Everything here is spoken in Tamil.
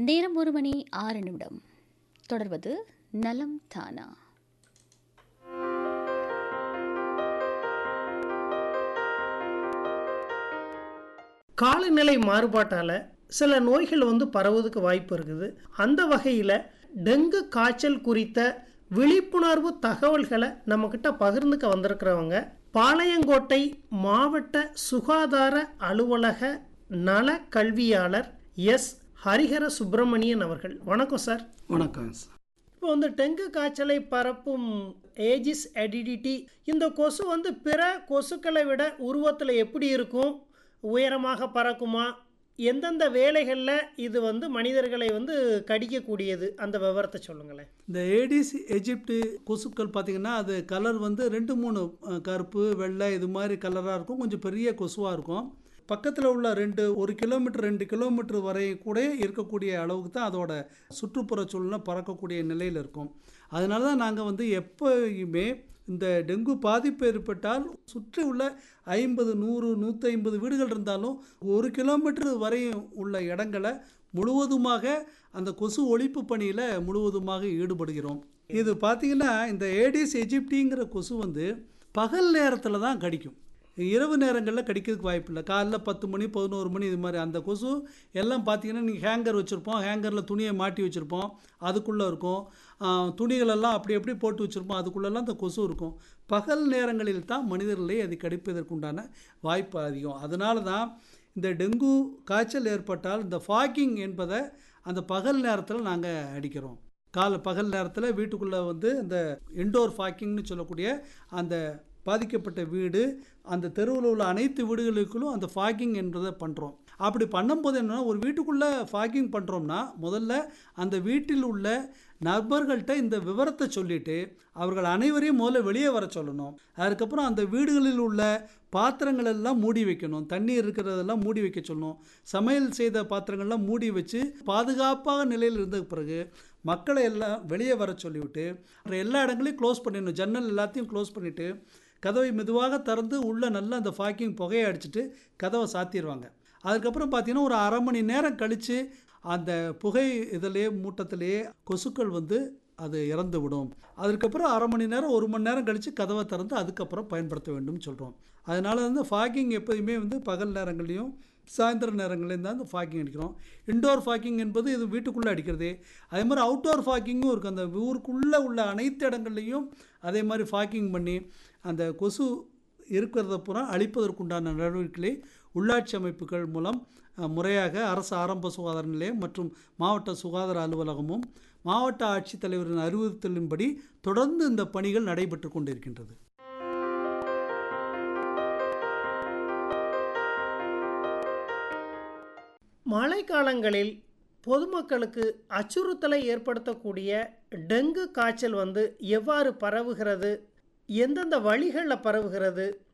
நேரம் ஒரு மணி ஆறு நிமிடம் தொடர்வது நலம் தானா காலநிலை மாறுபாட்டால் சில நோய்கள் வந்து பரவுவதுக்கு வாய்ப்பு இருக்குது அந்த வகையில் டெங்கு காய்ச்சல் குறித்த விழிப்புணர்வு தகவல்களை நம்மக்கிட்ட பகிர்ந்துக்க வந்திருக்கிறவங்க பாளையங்கோட்டை மாவட்ட சுகாதார அலுவலக நல கல்வியாளர் எஸ் ஹரிஹர சுப்பிரமணியன் அவர்கள் வணக்கம் சார் வணக்கம் இப்போ வந்து டெங்கு காய்ச்சலை பரப்பும் ஏஜிஸ் அடிடிட்டி இந்த கொசு வந்து பிற கொசுக்களை விட உருவத்தில் எப்படி இருக்கும் உயரமாக பறக்குமா எந்தெந்த வேலைகளில் இது வந்து மனிதர்களை வந்து கடிக்கக்கூடியது அந்த விவரத்தை சொல்லுங்களேன் இந்த ஏடிஸ் எஜிப்டு கொசுக்கள் பார்த்தீங்கன்னா அது கலர் வந்து ரெண்டு மூணு அஹ், கருப்பு வெள்ளை இது மாதிரி கலராக இருக்கும் கொஞ்சம் பெரிய கொசுவாக இருக்கும் பக்கத்தில் உள்ள ரெண்டு ஒரு கிலோமீட்டர் ரெண்டு கிலோமீட்டர் வரை கூட இருக்கக்கூடிய அளவுக்கு தான் அதோட சுற்றுப்புற சூழ்நிலை பறக்கக்கூடிய நிலையில் இருக்கும் அதனால தான் நாங்கள் வந்து எப்பயுமே இந்த டெங்கு பாதிப்பு ஏற்பட்டால் சுற்றி உள்ள ஐம்பது நூறு நூற்றி ஐம்பது வீடுகள் இருந்தாலும் ஒரு கிலோமீட்டர் வரையும் உள்ள இடங்களை முழுவதுமாக அந்த கொசு ஒழிப்பு பணியில் முழுவதுமாக ஈடுபடுகிறோம் இது பார்த்தீங்கன்னா இந்த ஏடிஸ் எஜிப்டிங்கிற கொசு வந்து பகல் நேரத்தில் தான் கடிக்கும் இரவு நேரங்களில் கடிக்கிறதுக்கு வாய்ப்பு இல்லை காலைல பத்து மணி பதினோரு மணி இது மாதிரி அந்த கொசு எல்லாம் பார்த்தீங்கன்னா நீங்கள் ஹேங்கர் வச்சுருப்போம் ஹேங்கரில் துணியை மாட்டி வச்சுருப்போம் அதுக்குள்ளே இருக்கும் ஆஹ், துணிகளெல்லாம் அப்படி அப்படி போட்டு வச்சுருப்போம் அதுக்குள்ளெல்லாம் அந்த கொசு இருக்கும் பகல் நேரங்களில் தான் மனிதர்களை அது கடிப்பதற்குண்டான வாய்ப்பு அதிகம் அதனால தான் இந்த டெங்கு காய்ச்சல் ஏற்பட்டால் இந்த ஃபாக்கிங் என்பதை அந்த பகல் நேரத்தில் நாங்கள் அடிக்கிறோம் கால பகல் நேரத்தில் வீட்டுக்குள்ளே வந்து இந்த இன்டோர் ஃபாக்கிங்னு சொல்லக்கூடிய அந்த பாதிக்கப்பட்ட வீடு அந்த தெருவில் உள்ள அனைத்து வீடுகளுக்குள்ளும் அந்த ஃபாக்கிங் என்பதை பண்ணுறோம் அப்படி பண்ணும்போது என்னென்னா ஒரு வீட்டுக்குள்ளே ஃபாக்கிங் பண்ணுறோம்னா முதல்ல அந்த வீட்டில் உள்ள நபர்கள்ட்ட இந்த விவரத்தை சொல்லிட்டு அவர்கள் அனைவரையும் முதல்ல வெளியே வர சொல்லணும் அதுக்கப்புறம் அந்த வீடுகளில் உள்ள பாத்திரங்கள் எல்லாம் மூடி வைக்கணும் தண்ணீர் இருக்கிறதெல்லாம் மூடி வைக்க சொல்லணும் சமையல் செய்த பாத்திரங்கள்லாம் மூடி வச்சு பாதுகாப்பாக நிலையில் இருந்த பிறகு மக்களை எல்லாம் வெளியே வர சொல்லிவிட்டு அப்புறம் எல்லா இடங்களையும் க்ளோஸ் பண்ணிடணும் ஜன்னல் எல்லாத்தையும் க்ளோஸ் பண்ணிவிட்டு கதவை மெதுவாக திறந்து உள்ளே நல்லா அந்த ஃபாக்கிங் புகையை அடிச்சிட்டு கதவை சாத்திடுவாங்க அதுக்கப்புறம் பார்த்தீங்கன்னா ஒரு அரை மணி நேரம் கழித்து அந்த புகை இதிலே மூட்டத்திலேயே கொசுக்கள் வந்து அது இறந்து விடும் அதுக்கப்புறம் அரை மணி நேரம் ஒரு மணி நேரம் கழித்து கதவை திறந்து அதுக்கப்புறம் பயன்படுத்த வேண்டும் சொல்கிறோம் அதனால் வந்து ஃபாக்கிங் எப்போதுமே வந்து பகல் நேரங்களையும் சாயந்தர நேரங்களையும் தான் இந்த ஃபாக்கிங் அடிக்கிறோம் இன்டோர் ஃபாக்கிங் என்பது இது வீட்டுக்குள்ளே அடிக்கிறது அதே மாதிரி அவுட்டோர் ஃபாக்கிங்கும் இருக்குது அந்த ஊருக்குள்ளே உள்ள அனைத்து இடங்கள்லையும் அதே மாதிரி ஃபாக்கிங் பண்ணி அந்த கொசு இருக்கிறத பூரா அழிப்பதற்குண்டான நடவடிக்கைகளை உள்ளாட்சி அமைப்புகள் மூலம் அஹ், முறையாக அரசு ஆரம்ப சுகாதார நிலையம் மற்றும் மாவட்ட சுகாதார அலுவலகமும் மாவட்ட ஆட்சித்தலைவரின் அறிவுறுத்தலின்படி தொடர்ந்து இந்த பணிகள் நடைபெற்று கொண்டிருக்கின்றது மழைக்காலங்களில் பொதுமக்களுக்கு அச்சுறுத்தலை ஏற்படுத்தக்கூடிய டெங்கு காய்ச்சல் வந்து எவ்வாறு பரவுகிறது எந்தெந்த வழிகளில் பரவுகிறது